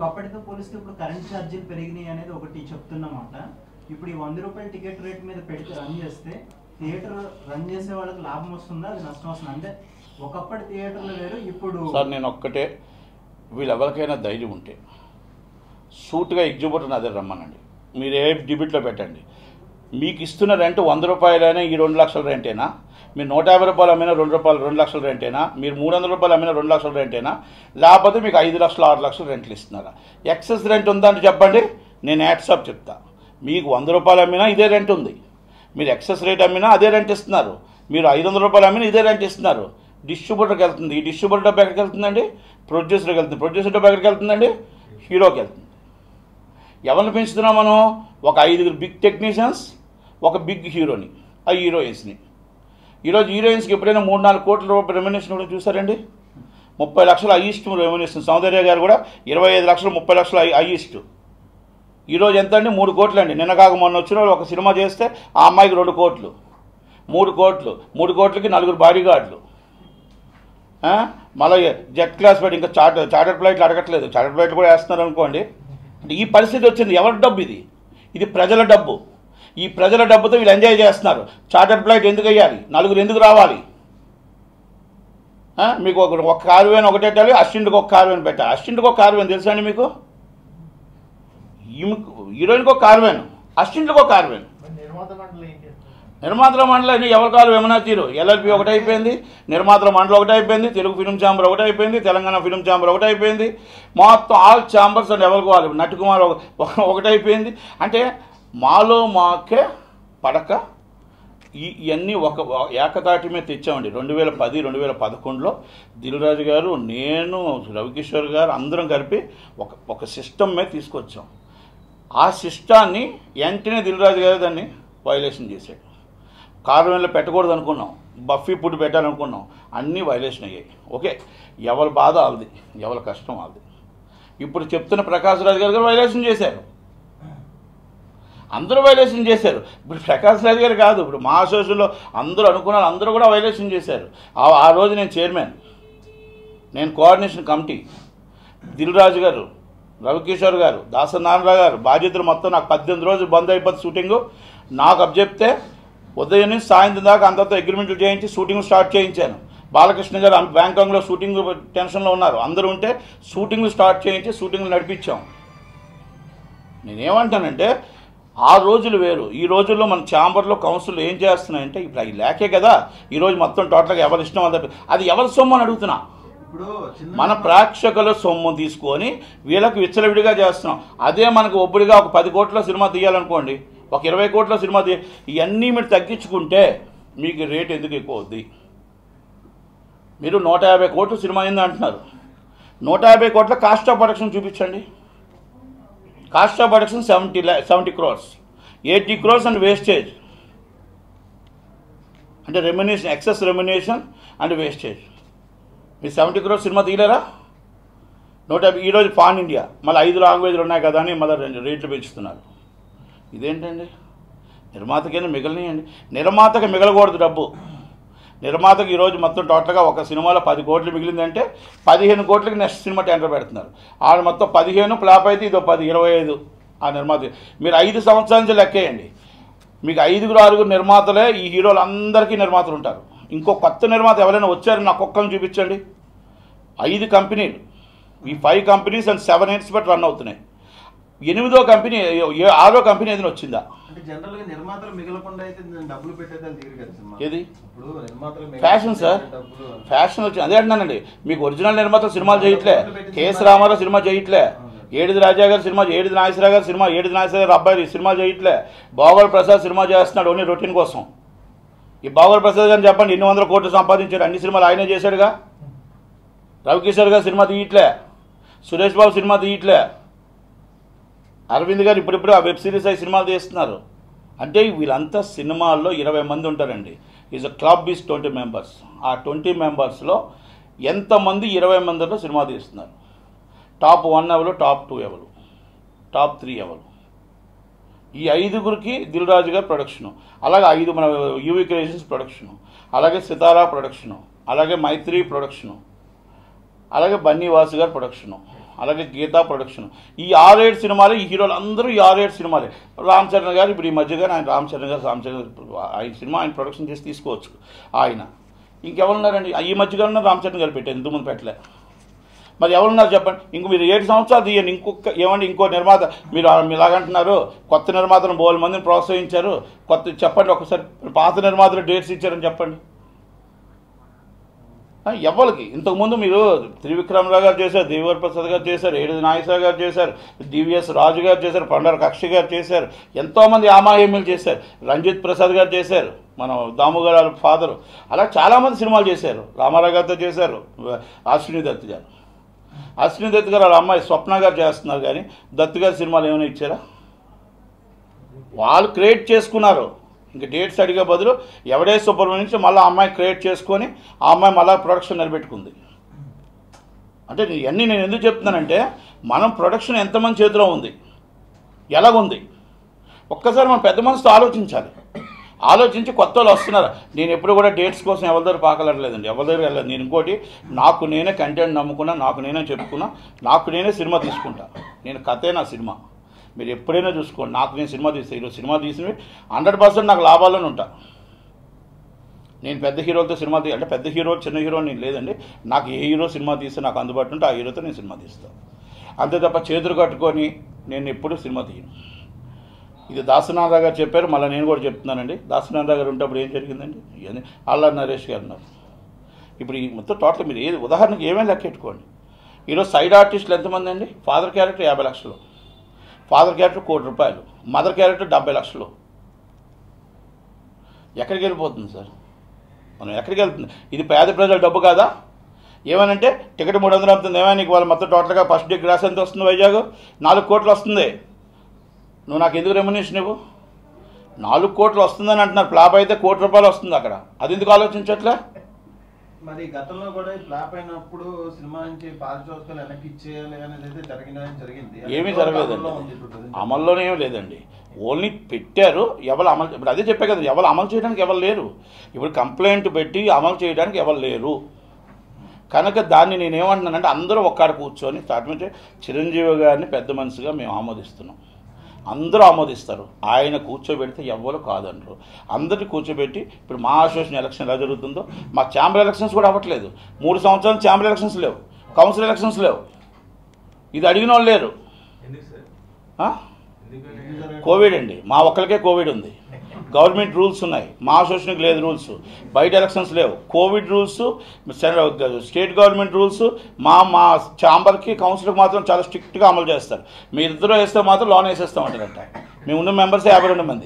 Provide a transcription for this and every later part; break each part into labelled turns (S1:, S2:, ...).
S1: అప్పటితో పోలిస్తే ఇప్పుడు కరెంట్ ఛార్జీలు పెరిగినాయి అనేది ఒకటి చెప్తున్నమాట ఇప్పుడు ఈ వంద రూపాయల టికెట్ రేట్ మీద పెడితే రన్ చేస్తే థియేటర్ రన్ చేసే వాళ్ళకి లాభం వస్తుందా అది నష్టం వస్తుందా అంటే ఒకప్పటి థియేటర్లు వేరు ఇప్పుడు
S2: సార్ నేను ఒక్కటే వీళ్ళు ఎవరికైనా ధైర్యం ఉంటే సూట్గా ఎగ్జిబిటర్ నా దగ్గర రమ్మనండి మీరు ఏ డిబిట్లో పెట్టండి మీకు ఇస్తున్న రెంట్ వంద రూపాయలైనా ఈ రెండు లక్షల రెంటేనా మీరు నూట యాభై రూపాయలు అమ్మినా రెండు రూపాయలు రెండు లక్షల రెంటేనా మీరు మూడు వందల రూపాయలు అమ్మినా రెండు లక్షల రెంటేనా లేకపోతే మీకు ఐదు లక్షలు ఆరు లక్షలు రెంట్లు ఇస్తున్నారా ఎక్సెస్ రెంట్ ఉందా అంటే చెప్పండి నేను యాట్సాప్ చెప్తా మీకు వంద రూపాయలు అమ్మినా ఇదే రెంట్ ఉంది మీరు ఎక్సెస్ రేట్ అమ్మినా అదే రెంట్ ఇస్తున్నారు మీరు ఐదు వందల రూపాయలు అమ్మినా ఇదే రెంట్ ఇస్తున్నారు డిస్ట్రిబ్యూటర్కి వెళ్తుంది ఈ డిస్ట్రిబ్యూటర్ డబ్బు ఎక్కడికి వెళ్తుందండి ప్రొడ్యూసర్కి వెళ్తుంది ప్రొడ్యూసర్ డబ్బు ఎక్కడికి వెళ్తుందండి హీరోకి వెళ్తుంది ఎవరిని పెంచుతున్నాం మనం ఒక ఐదుగురు బిగ్ టెక్నీషియన్స్ ఒక బిగ్ హీరోని ఆ హీరోయిన్స్ని ఈరోజు హీరోయిన్స్కి ఎప్పుడైనా మూడు నాలుగు కోట్ల రూపాయల రెమ్యునేషన్ కూడా చూసారండి ముప్పై లక్షల హైయెస్ట్ రెమ్యునేషన్ సౌందర్య గారు కూడా ఇరవై ఐదు లక్షలు ముప్పై లక్షలు హైయెస్ట్ ఈరోజు ఎంత అండి మూడు కోట్లు అండి నిన్న కాక మొన్న వచ్చిన వాళ్ళు ఒక సినిమా చేస్తే ఆ అమ్మాయికి రెండు కోట్లు మూడు కోట్లు మూడు కోట్లకి నలుగురు బాడీ గార్డులు ఆ? మళ్ళీ జెట్ క్లాస్ ఫ్లైట్ ఇంకా చార్టర్ చార్టర్ ఫ్లైట్లు అడగట్లేదు చార్టర్ ఫ్లైట్లు కూడా వేస్తున్నారు అనుకోండి అంటే ఈ పరిస్థితి వచ్చింది ఎవరి డబ్బు ఇది ఇది ప్రజల డబ్బు ఈ ప్రజల డబ్బుతో వీళ్ళు ఎంజాయ్ చేస్తున్నారు చార్టర్ ఫ్లైట్ ఎందుకు వేయాలి నలుగురు ఎందుకు రావాలి ఆ? మీకు ఒక ఒక కారు వేన్ ఒకటి పెట్టాలి అసిస్టెంట్కి ఒక కారు వేన్ పెట్టాలి అసిస్టెంట్కి ఒక కారు వేన్ తెలుసా అండి మీకు ఈమెకు హీరోయిన్కి ఒక కారు వేన్ అసిస్టెంట్కి ఒక కారు వేన్
S3: మరి నిర్మాత మండలి ఏం చేస్తారు
S2: నిర్మాతల మండలి ఎవరి కాలు ఏమన్నా తీరు ఎల్ఎల్పి ఒకటి అయిపోయింది నిర్మాతల మండలి ఒకటి అయిపోయింది తెలుగు ఫిలిం ఛాంబర్ ఒకటి అయిపోయింది తెలంగాణ ఫిలిం ఛాంబర్ ఒకటి అయిపోయింది మొత్తం ఆల్ ఛాంబర్స్ అంటే ఎవరికి వాళ్ళు నటుకుమార్ ఒక- ఒక- ఒకటి అయిపోయింది అంటే మాలో మాకే పడక ఈ ఇవన్నీ ఒక ఏకతాటి మీద తెచ్చామండి రెండు వేల పది రెండు వేల పదకొండులో దిల్రాజు గారు నేను రవికిషోర్ గారు అందరం కలిపి ఒక ఒక సిస్టమ్ మీద తీసుకొచ్చాం ఆ సిస్టాన్ని వెంటనే దిల్రాజు గారు దాన్ని వైలేషన్ చేశాడు కారణంలో పెట్టకూడదు అనుకున్నాం బఫీ ఫుడ్ పెట్టాలనుకున్నాం అన్నీ వైలేషన్ అయ్యాయి ఓకే ఎవరి బాధ వాళ్ళది ఎవరి కష్టం వాళ్ళది ఇప్పుడు చెప్తున్న ప్రకాష్ రాజు గారు వైలేషన్ చేశారు అందరూ వైలేషన్ చేశారు ఇప్పుడు ప్రకాష్ రాజు గారు కాదు ఇప్పుడు మా అసోసియేషన్లో అందరూ అనుకున్నారు అందరూ కూడా వైలేషన్ చేశారు ఆ- ఆ రోజు నేను చైర్మన్ నేను కోఆర్డినేషన్ కమిటీ దిల్ రాజు గారు రవికిషోర్ గారు దాసనారాయణరావు గారు బాధ్యతలు మొత్తం నాకు పద్దెనిమిది రోజులు బంద్ అయిపోతుంది షూటింగు నాకు అబ్జెప్తే ఉదయం నుంచి సాయంత్రం దాకా అందరితో అగ్రిమెంట్లు చేయించి షూటింగ్ స్టార్ట్ చేయించాను బాలకృష్ణ గారు అం- బ్యాంకాంగ్లో షూటింగ్ టెన్షన్లో ఉన్నారు అందరూ ఉంటే షూటింగ్లు స్టార్ట్ చేయించి షూటింగ్లు నడిపించాం నేనేమంటానంటే ఆ రోజులు వేరు ఈ రోజుల్లో మన ఛాంబర్లో కౌన్సిల్ ఏం చేస్తున్నాయంటే ఇప్పుడు అవి లేకే కదా ఈరోజు మొత్తం టోటల్గా ఎవరి ఇష్టం అది అది ఎవరి సొమ్ము అని అడుగుతున్నా
S1: ఇప్పుడు చిన్న
S2: మన ప్రేక్షకుల సొమ్ము తీసుకొని వీళ్ళకి విచ్చలవిడిగా చేస్తున్నాం అదే మనకు ఒబ్బడిగా ఒక పది కోట్ల సినిమా తీయాలనుకోండి ఒక ఇరవై కోట్ల సినిమా తీ ఇవన్నీ మీరు తగ్గించుకుంటే మీకు రేట్ ఎందుకు ఎక్కువ అవుద్ది మీరు నూట యాభై కోట్ల సినిమా అయింది అంటున్నారు నూట యాభై కోట్ల కాస్ట్ ఆఫ్ ప్రొడక్షన్ చూపించండి కాస్ట్ ఆఫ్ ప్రొడక్షన్ సెవెంటీ ల్యా seventy crores eighty crores and wastage అంటే remuneration excess remuneration and wastage మీరు సెవెంటీ క్రోర్స్ సినిమా తీయలేరా నూట యాభై ఈరోజు పాన్ ఇండియా మళ్ళీ ఐదు లాంగ్వేజ్లు ఉన్నాయి కదా అని మళ్ళీ రెండు రేట్లు పెంచుతున్నారు ఇదేంటండి నిర్మాతకైనా మిగలనియండి నిర్మాతకి మిగలకూడదు డబ్బు నిర్మాతకి ఈరోజు మొత్తం టోటల్గా ఒక సినిమాలో పది కోట్లు మిగిలిందంటే పదిహేను కోట్లకి నెక్స్ట్ సినిమా టెండర్ పెడుతున్నారు వాళ్ళు మొత్తం పదిహేను ఫ్లాప్ అయితే ఇదో పది ఇరవై ఐదు ఆ నిర్మాత మీరు ఐదు సంవత్సరాల నుంచి లెక్కేయండి మీకు ఐదుగురు ఆరుగురు నిర్మాతలే ఈ హీరోలు అందరికీ నిర్మాతలు ఉంటారు ఇంకో కొత్త నిర్మాత ఎవరైనా వచ్చారు నాకు ఒక్కరిని చూపించండి ఐదు కంపెనీలు ఈ five companies and seven years బట్టి రన్ అవుతున్నాయి ఎనిమిదో కంపెనీ ఏ- ఆరో కంపెనీ ఏదైనా వచ్చిందా
S1: అంటే జనరల్ గా నిర్మాతలు మిగలకుండా అయితే డబ్బులు పెట్టేది అది తీరు కదా సినిమా
S2: ఏది
S1: ఇప్పుడు నిర్మాతలు మిగలకుండా
S2: ఫ్యాషన్ సార్
S1: డబ్బులు
S2: ఫ్యాషన్ వచ్చి అదే అంటున్నానండి మీకు ఒరిజినల్ నిర్మాత సినిమాలు చేయట్లే కేఎస్ రామారావు సినిమా చేయట్లే ఏడిది రాజా గారు సినిమా ఏడిది నాగేశ్వరరావు గారు సినిమా ఏడిది నాగేశ్వర గారు అబ్బాయి సినిమా చేయట్లే బాగోల్ ప్రసాద్ సినిమా చేస్తున్నాడు ఓన్లీ రొటీన్ కోసం ఈ బాగోల్ ప్రసాద్ గారిని చెప్పండి ఎన్ని వందల కోట్లు సంపాదించాడు అన్ని సినిమాలు ఆయనే చేశాడుగా రవికిషోర్ గారు సినిమా తీయట్లే సురేష్ బాబు సినిమా తీయట్లే అరవింద్ గారు ఇప్పుడిప్పుడు ఆ వెబ్ సిరీస్ అయి సినిమాలు తీస్తున్నారు అంటే వీళ్ళంతా సినిమాల్లో ఇరవై మంది ఉంటారండి is a club is twenty members ఆ ట్వంటీ మెంబర్స్లో ఎంతమంది ఇరవై మందిలో సినిమా తీస్తున్నారు టాప్ వన్ ఎవరు టాప్ టూ ఎవరు టాప్ త్రీ ఎవరు ఈ ఐదుగురికి దిల్ రాజు గారు ప్రొడక్షను అలాగే ఐదు మన యూవీ క్రియేషన్స్ ప్రొడక్షను అలాగే సితారా ప్రొడక్షను అలాగే మైత్రి ప్రొడక్షను అలాగే బన్నీ వాసు గారు ప్రొడక్షను అలాగే గీతా ప్రొడక్షన్ ఈ ఆరేడు సినిమాలు ఈ హీరోలు అందరూ ఈ ఆరేడు సినిమాలే రామ్ చరణ్ గారు ఇప్పుడు ఈ మధ్యగా ఆయన రామ్ చరణ్ గారు రామ్ చరణ్ గారు ఇప్పుడు ఆయన సినిమా ఆయన ప్రొడక్షన్ చేసి తీసుకోవచ్చు ఆయన ఇంకెవరున్నారండి ఈ మధ్యగా రామ్ చరణ్ గారు పెట్టారు ఇంతకుముందు పెట్టలే మరి ఎవరున్నారు చెప్పండి ఇంక మీరు ఏడు సంవత్సరాలు తీయండి ఇంకొక ఏమండి ఇంకో నిర్మాత మీరు మీరు ఇలాగంటున్నారు కొత్త నిర్మాతను బోల్ మందిని ప్రోత్సహించారు కొత్త చెప్పండి ఒకసారి పాత నిర్మాతలు డేట్స్ ఇచ్చారని చెప్పండి ఆ, ఎవరికి ఇంతకుముందు మీరు త్రివిక్రమరావు గారు చేశారు దేవర్ ప్రసాద్ గారు చేశారు ఏడు నాగేశ్వర గారు చేశారు డివిఎస్ రాజు గారు చేశారు పండర కక్షి గారు చేశారు ఎంతోమంది ఆమాహేమ్యులు చేశారు రంజిత్ ప్రసాద్ గారు చేశారు మన దాము గారు ఫాదరు అలా చాలామంది సినిమాలు చేశారు రామారావు గారితో చేశారు అశ్విని దత్ గారు అశ్విని దత్ గారు వాళ్ళ అమ్మాయి స్వప్న గారు చేస్తున్నారు కానీ దత్ గారి సినిమాలు ఏమైనా ఇచ్చారా వాళ్ళు క్రియేట్ చేసుకున్నారు ఇంక డేట్స్ అడిగే బదులు ఎవడే సుబ్రహ్మణ్యం నుంచి మళ్ళీ అమ్మాయి క్రియేట్ చేసుకొని ఆ అమ్మాయి మళ్ళీ ప్రొడక్షన్ నిలబెట్టుకుంది అంటే ఇవన్నీ నేను ఎందుకు చెప్తున్నానంటే మనం ప్రొడక్షన్ ఎంతమంది చేతిలో ఉంది ఎలాగుంది ఒక్కసారి మనం పెద్ద మనసుతో ఆలోచించాలి ఆలోచించి కొత్త వాళ్ళు వస్తున్నారు నేను ఎప్పుడు కూడా డేట్స్ కోసం ఎవరి దగ్గర పాకలట్లేదండి ఎవరి దగ్గర వెళ్ళలేదు నేను ఇంకోటి నాకు నేనే కంటెంట్ నమ్ముకున్నా నాకు నేనే చెప్పుకున్నా నాకు నేనే సినిమా తీసుకుంటా నేను కథే నా సినిమా మీరు ఎప్పుడైనా చూసుకోండి నాకు నేను సినిమా తీస్తే ఈరోజు సినిమా తీసినవి హండ్రెడ్ పర్సెంట్ నాకు లాభాల్లోనే ఉంటా నేను పెద్ద హీరోలతో సినిమా తీ అంటే పెద్ద హీరో చిన్న హీరో నేను లేదండి నాకు ఏ హీరో సినిమా తీస్తే నాకు అందుబాటులో ఉంటే ఆ హీరోతో నేను సినిమా తీస్తాను అంతే తప్ప చేతులు కట్టుకొని నేను ఎప్పుడు సినిమా తీయను ఇది దాసనాథరావు గారు చెప్పారు మళ్ళీ నేను కూడా చెప్తున్నానండి దాసనాథరావు గారు ఉంటప్పుడు ఏం జరిగిందండి ఇవన్నీ అల్లా నరేష్ గారు ఉన్నారు ఇప్పుడు ఈ మొత్తం టోటల్ మీరు ఏది ఉదాహరణకి ఏమేమి లెక్కెట్టుకోండి ఈరోజు సైడ్ ఆర్టిస్టులు ఎంతమంది అండి ఫాదర్ క్యారెక్టర్ యాభై లక్షలు ఫాదర్ క్యారెక్టర్ కోటి రూపాయలు మదర్ క్యారెక్టర్ డెబ్బై లక్షలు ఎక్కడికి వెళ్ళిపోతుంది సార్ మనం ఎక్కడికి వెళ్తుంది ఇది పేద ప్రజల డబ్బు కాదా ఏమనంటే టికెట్ మూడు వందలు అవుతుంది ఏమైనా నీకు వాళ్ళు మొత్తం టోటల్గా ఫస్ట్ డే గ్రాస్ ఎంత వస్తుంది వైజాగ్ నాలుగు కోట్లు వస్తుంది నువ్వు నాకు ఎందుకు రెమ్యునేషన్ ఇవ్వు నాలుగు కోట్లు వస్తుందని అంటున్నారు ఫ్లాప్ అయితే కోటి రూపాయలు వస్తుంది అక్కడ అది ఎందుకు ఆలోచించట్లే
S3: మరి గతంలో కూడా ఈ ఫ్లాప్ అయినప్పుడు సినిమా నుంచి పారితోషికాలు వెనక్కి ఇచ్చేయాలి అనేది అయితే జరిగిందని జరిగింది
S2: ఏమీ
S3: అది
S2: జరగలేదండి
S3: అమల్లో ఉంది ఇప్పుడు present.
S2: అమల్లోనే ఏం లేదండి ఓన్లీ పెట్టారు ఎవరు అమలు ఇప్పుడు అదే చెప్పే కదా ఎవరు అమలు చేయడానికి ఎవరు లేరు ఇప్పుడు కంప్లైంట్ పెట్టి అమలు చేయడానికి ఎవరు లేరు కనుక దాన్ని నేను ఏమంటున్నానంటే అందరూ ఒక్కడ కూర్చొని స్టార్ట్ చిరంజీవి గారిని పెద్ద మనిషిగా మేము ఆమోదిస్తున్నాం అందరూ ఆమోదిస్తారు ఆయన కూర్చోబెడితే ఎవ్వరు కాదంటారు అందరిని కూర్చోబెట్టి ఇప్పుడు మా అసోసియేషన్ ఎలక్షన్ ఎలా జరుగుతుందో మా ఛాంబర్ ఎలక్షన్స్ కూడా అవ్వట్లేదు మూడు సంవత్సరాలు ఛాంబర్ ఎలక్షన్స్ లేవు కౌన్సిల్ ఎలక్షన్స్ లేవు ఇది అడిగిన వాళ్ళు లేరు
S4: ఎందుకు సార్
S2: ఆ?
S4: ఎందుకని
S2: కోవిడ్ అండి మా ఒక్కరికే కోవిడ్ ఉంది గవర్నమెంట్ రూల్స్ ఉన్నాయి మా అసోసియేషన్కి లేదు రూల్స్ బయట ఎలక్షన్స్ లేవు covid rules state government rules మా మా ఛాంబర్కి కౌన్సిల్కి మాత్రం చాలా స్ట్రిక్ట్గా అమలు చేస్తారు మీరిద్దరూ వేస్తే మాత్రం లోన్ వేసేస్తామంటారంట మేము ఉన్న మెంబర్స్ యాభై రెండు మంది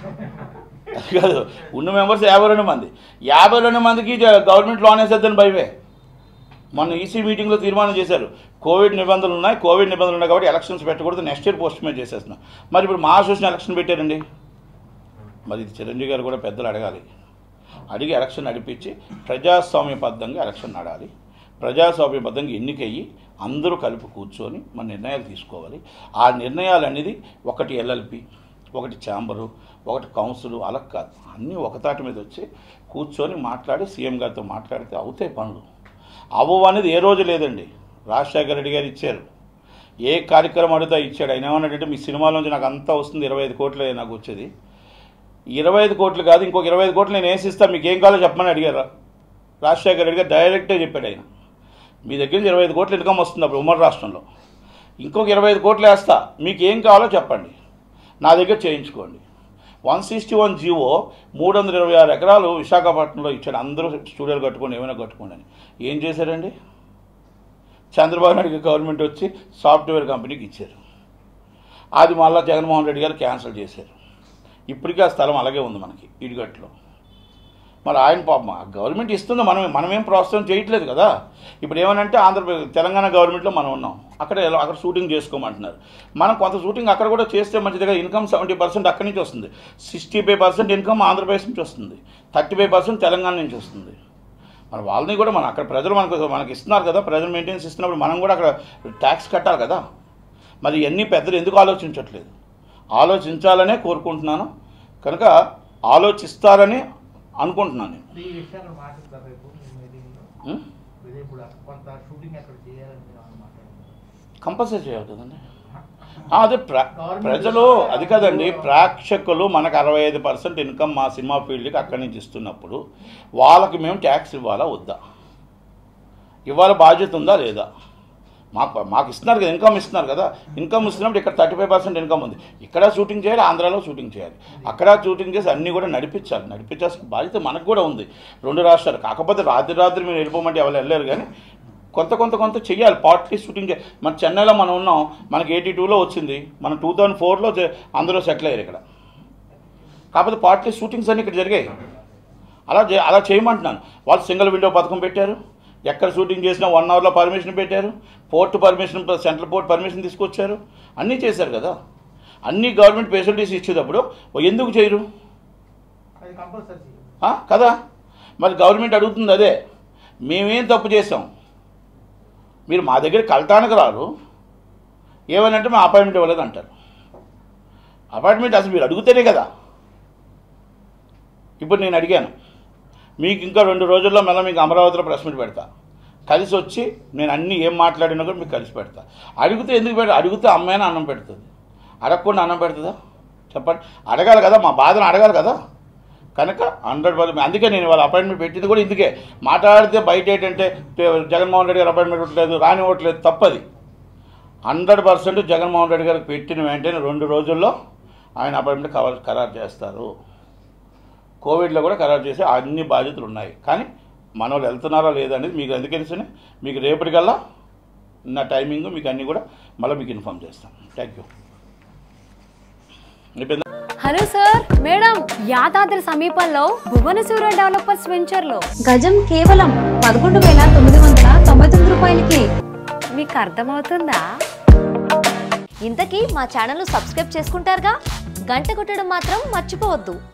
S2: అది కాదు ఉన్న మెంబర్స్ యాభై రెండు మంది యాభై రెండు మందికి గవర్నమెంట్ లోన్ వేసేద్దని భయమే మొన్న ఈసీ మీటింగ్లో తీర్మానం చేశారు కోవిడ్ నిబంధనలు ఉన్నాయి కోవిడ్ నిబంధనలు ఉన్నాయి కాబట్టి ఎలక్షన్స్ పెట్టకూడదు నెక్స్ట్ ఇయర్ పోస్ట్ మే చేసేస్తున్నాం మరి ఇప్పుడు మా అసోసియేషన్ ఎలక్షన్ పెట్టారండి మరి ఇది చిరంజీవి గారు కూడా పెద్దలు అడగాలి అడిగి ఎలక్షన్ నడిపించి ప్రజాస్వామ్యబద్ధంగా ఎలక్షన్ నడాలి ప్రజాస్వామ్యబద్ధంగా ఎన్నికయ్యి అందరూ కలిపి కూర్చొని మన నిర్ణయాలు తీసుకోవాలి ఆ నిర్ణయాలు అనేది ఒకటి ఎల్ఎల్పి ఒకటి ఛాంబరు ఒకటి కౌన్సిల్ అలా కాదు అన్నీ ఒకతాటి మీద వచ్చి కూర్చొని మాట్లాడి సీఎం గారితో మాట్లాడితే అవుతాయి పనులు అవ్వవు అనేది ఏ రోజు లేదండి రాజశేఖర రెడ్డి గారు ఇచ్చారు ఏ కార్యక్రమం అడిగితే ఇచ్చాడు ఆయన ఏమన్నాడంటే మీ సినిమాలోంచి నాకు అంతా వస్తుంది ఇరవై ఐదు కోట్లే నాకు వచ్చేది ఇరవై ఐదు కోట్లు కాదు ఇంకొక ఇరవై ఐదు కోట్లు నేను వేసిస్తా మీకు ఏం కావాలో చెప్పమని అడిగారు రాజశేఖర రెడ్డి గారు డైరెక్ట్గా చెప్పాడు ఆయన మీ దగ్గర నుంచి ఇరవై ఐదు కోట్లు ఇన్కమ్ వస్తుంది అప్పుడు ఉమ్మడి రాష్ట్రంలో ఇంకొక ఇరవై ఐదు కోట్లు వేస్తా మీకు ఏం కావాలో చెప్పండి నా దగ్గర చేయించుకోండి వన్ సిక్స్టీ వన్ జీవో మూడు వందల ఇరవై ఆరు ఎకరాలు విశాఖపట్నంలో ఇచ్చాడు అందరూ స్టూడియోలు కట్టుకోండి ఏమైనా కట్టుకోండి అని ఏం చేశారండి చంద్రబాబు నాయుడు గవర్నమెంట్ వచ్చి సాఫ్ట్వేర్ కంపెనీకి ఇచ్చారు అది మళ్ళీ జగన్మోహన్ రెడ్డి గారు క్యాన్సిల్ చేశారు ఇప్పటికీ ఆ స్థలం అలాగే ఉంది మనకి ఇడిగట్లో మరి ఆయన పాపం ఆ గవర్నమెంట్ ఇస్తుంది మనమే మనమేం ప్రోత్సాహం చేయట్లేదు కదా ఇప్పుడు ఏమనంటే ఆంధ్రప్రదేశ్ తెలంగాణ గవర్నమెంట్లో మనం ఉన్నాం అక్కడ ఎలా- అక్కడ షూటింగ్ చేసుకోమంటున్నారు మనం కొంత షూటింగ్ అక్కడ కూడా చేస్తే మంచిదిగా ఇన్కమ్ సెవెంటీ పర్సెంట్ అక్కడి నుంచి వస్తుంది sixty five percent income Andhra Pradesh నుంచి వస్తుంది థర్టీ ఫైవ్ పర్సెంట్ తెలంగాణ నుంచి వస్తుంది మన వాళ్ళని కూడా మన అక్కడ ప్రజలు మనకు మనకి ఇస్తున్నారు కదా ప్రజలు మెయింటెనెన్స్ ఇస్తున్నప్పుడు మనం కూడా అక్కడ ట్యాక్స్ కట్టాలి కదా మరి ఇవన్నీ పెద్దలు ఎందుకు ఆలోచించట్లేదు ఆలోచించాలనే కోరుకుంటున్నాను కనుక ఆలోచిస్తారని అనుకుంటున్నాను నేను
S5: ఈ విషయాలు మాట్లాడతారు రేపు మీ మీటింగ్లో
S2: ఉం?
S5: ఇది ఇప్పుడు కొంత షూటింగ్ అక్కడ చేయాలని మీరు ఏమన్నా మాట్లాడుతున్నారు
S2: కంపల్సరీ చేయాలి కదండి ఆ, అదే ప్ర ప్రజలు అది కాదండి ప్రేక్షకులు మనకు అరవై ఐదు పర్సెంట్ ఇన్కమ్ మా సినిమా ఫీల్డ్కి అక్కడి నుంచి ఇస్తున్నప్పుడు వాళ్ళకి మేము ట్యాక్స్ ఇవ్వాలా వద్దా ఇవ్వాల బాధ్యత ఉందా లేదా మాకు మాకు ఇస్తున్నారు కదా ఇన్కమ్ ఇస్తున్నారు కదా ఇన్కమ్ ఇస్తున్నప్పుడు ఇక్కడ థర్టీ ఫైవ్ పర్సెంట్ ఇన్కమ్ ఉంది ఇక్కడ షూటింగ్ చేయాలి ఆంధ్రాలో షూటింగ్ చేయాలి అక్కడ షూటింగ్ చేసి అన్నీ కూడా నడిపించాలి నడిపించాల్సిన బాధ్యత మనకు కూడా ఉంది రెండు రాష్ట్రాలు కాకపోతే రాత్రి రాత్రి మీరు వెళ్ళిపోమంటే ఎవరు వెళ్ళారు కానీ కొంత కొంత కొంత చెయ్యాలి పార్ట్లీ షూటింగ్ చేయాలి మన చెన్నైలో మనం ఉన్నాం మనకి ఎయిటీ టూలో వచ్చింది మనం టూ థౌజండ్ ఫోర్లో అందరూ సెటిల్ అయ్యారు ఇక్కడ కాకపోతే పార్ట్లీ షూటింగ్స్ అన్నీ ఇక్కడ జరిగాయి అలా చే- అలా చేయమంటున్నాను వాళ్ళు సింగిల్ విండో పథకం పెట్టారు ఎక్కడ షూటింగ్ చేసినా వన్ అవర్లో పర్మిషన్ పెట్టారు port permission central port permission తీసుకొచ్చారు అన్నీ చేశారు కదా అన్ని గవర్నమెంట్ ఫెసిలిటీస్ ఇచ్చేటప్పుడు ఎందుకు చేయరు
S1: అది కంపల్సరీ
S2: ఆ? కదా మరి గవర్నమెంట్ అడుగుతుంది అదే మేమేం తప్పు చేసాం మీరు మా దగ్గర కలటానికి రారు ఏమనంటే మా అపాయింట్మెంట్ ఇవ్వలేదు అంటారు అపాయింట్మెంట్ అసలు మీరు అడుగుతేనే కదా ఇప్పుడు నేను అడిగాను మీకు ఇంకా రెండు రోజుల్లో మళ్ళీ మీకు అమరావతిలో ప్రెస్ మీట్ పెడతా కలిసి వచ్చి నేను అన్నీ ఏం మాట్లాడినా కూడా మీకు కలిసి పెడతా అడిగితే ఎందుకు పెడతా అడిగితే అమ్మాయినా అన్నం పెడుతుంది అడగకుండా అన్నం పెడుతుందా చెప్పండి అడగాలి కదా మా బాధను అడగాలి కదా కనుక హండ్రెడ్ పర్సెంట్ అందుకే నేను వాళ్ళ అపాయింట్మెంట్ పెట్టింది కూడా ఇందుకే మాట్లాడితే బయట ఏంటంటే జగన్మోహన్ రెడ్డి గారు అపాయింట్మెంట్ ఇవ్వట్లేదు రానివ్వట్లేదు తప్పది హండ్రెడ్ పర్సెంట్ జగన్మోహన్ రెడ్డి గారికి పెట్టిన వెంటనే రెండు రోజుల్లో ఆయన అపాయింట్మెంట్ కవర్ ఖరారు చేస్తారు కోవిడ్లో కూడా ఖరారు చేసే అన్ని బాధ్యతలు ఉన్నాయి కానీ మన వాళ్ళు వెళ్తున్నారా లేదా అనేది మీకు ఎందుకని మీకు రేపటికల్లా నా టైమింగ్ మీకు అన్నీ కూడా మళ్ళీ మీకు ఇన్ఫామ్ చేస్తాను థ్యాంక్ యూ అయిపోయిందా
S5: హలో సార్ మేడం యాదాద్రి సమీపంలో భువనసూర డెవలపర్స్ వెంచర్ లో
S6: గజం కేవలం పదకొండు వేల తొమ్మిది వందల తొంభై తొమ్మిది రూపాయలకి
S5: మీకు అర్థమవుతుందా
S7: ఇంతకీ మా ఛానల్ సబ్స్క్రైబ్ చేసుకుంటారుగా గంట కొట్టడం మాత్రం మర్చిపోవద్దు